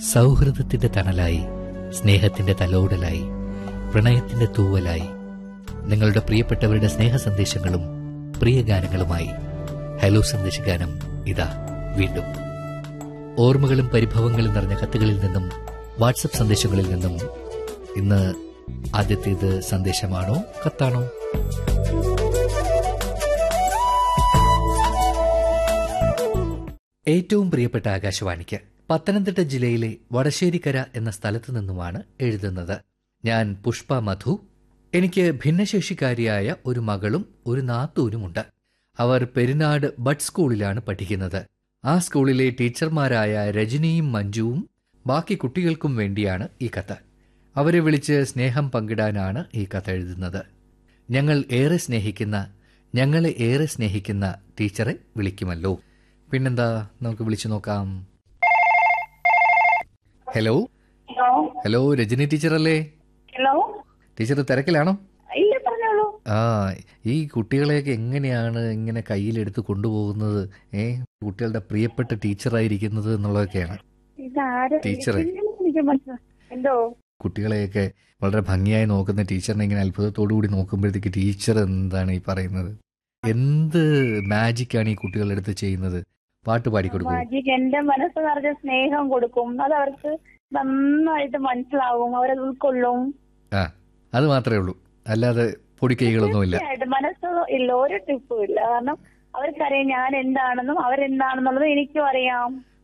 സൗഹൃദത്തിന്റെ തണലായി സ്നേഹത്തിന്റെ തലോടലായി പ്രണയത്തിന്റെ തൂവലായി നിങ്ങളുടെ പ്രിയപ്പെട്ടവരുടെ സ്നേഹ സന്ദേശങ്ങളും പ്രിയ ഗാനങ്ങളുമായി ഹലോ സന്ദേശഗാനം ഇതാ വീണ്ടും ഓർമ്മകളും പരിഭവങ്ങളും നിറഞ്ഞ കത്തുകളിൽ നിന്നും വാട്സപ്പ് സന്ദേശങ്ങളിൽ നിന്നും ഇന്ന് ആദ്യത്തേത് സന്ദേശമാണോ കത്താണോ ഏറ്റവും പ്രിയപ്പെട്ട ആകാശവാണിക്ക് പത്തനംതിട്ട ജില്ലയിലെ വടശ്ശേരിക്കര എന്ന സ്ഥലത്തു നിന്നുമാണ് എഴുതുന്നത് ഞാൻ പുഷ്പ മധു എനിക്ക് ഭിന്നശേഷിക്കാരിയായ ഒരു മകളും ഒരു നാത്തൂനുമുണ്ട് അവർ പെരുന്നാട് ബഡ് സ്കൂളിലാണ് പഠിക്കുന്നത് ആ സ്കൂളിലെ ടീച്ചർമാരായ രജനിയും മഞ്ജുവും ബാക്കി കുട്ടികൾക്കും വേണ്ടിയാണ് ഈ കത്ത് അവരെ വിളിച്ച് സ്നേഹം പങ്കിടാനാണ് ഈ കത്ത് എഴുതുന്നത് ഞങ്ങൾ ഏറെ സ്നേഹിക്കുന്ന ഞങ്ങളെ ഏറെ സ്നേഹിക്കുന്ന ടീച്ചറെ വിളിക്കുമല്ലോ പിന്നെന്താ നമുക്ക് വിളിച്ചു നോക്കാം hello hello hello Rajani teacher അല്ലേ ഹലോ ടീച്ചർ തിരക്കിലാണോ ഇല്ല പറഞ്ഞോളൂ ആ ഈ കുട്ടികളെയൊക്കെ എങ്ങനെയാണ് ഇങ്ങനെ കയ്യിലെടുത്ത് കൊണ്ടുപോകുന്നത് ഏ കുട്ടികളുടെ പ്രിയപ്പെട്ട ടീച്ചറായിരിക്കുന്നത് എന്നുള്ളതൊക്കെയാണ് ഇതാര് ടീച്ചറെ. എനിക്ക് മനസ്സിലാ എന്തോ കുട്ടികളെയൊക്കെ വളരെ ഭംഗിയായി നോക്കുന്ന ടീച്ചറിനെ ഇങ്ങനെ അത്ഭുതത്തോടു കൂടി നോക്കുമ്പോഴത്തേക്ക് ടീച്ചർ എന്താണ് ഈ പറയുന്നത് എന്ത് മാജിക്കാണ് ഈ കുട്ടികളെടുത്ത് ചെയ്യുന്നത് പാട്ട് പാടിക്കൊടുക്കും മാജിക് എന്റെ മനസ്സ് നിറഞ്ഞ സ്നേഹം കൊടുക്കും അത് അവർക്ക് നന്നായിട്ട് മനസ്സിലാവും അവരത് ഉൾക്കൊള്ളും ആ അത് മാത്രമേ ഉള്ളൂ അല്ലാതെ പൊടിക്കൈകളൊന്നുമില്ല തീർച്ചയായിട്ടും മനസ്സ് ഇല്ല ഒരു ടിപ്പും ഇല്ല കാരണം അവർക്കറിയാം ഞാൻ എന്താണെന്നും അവരെന്താണെന്നുള്ളത് എനിക്കും അറിയാം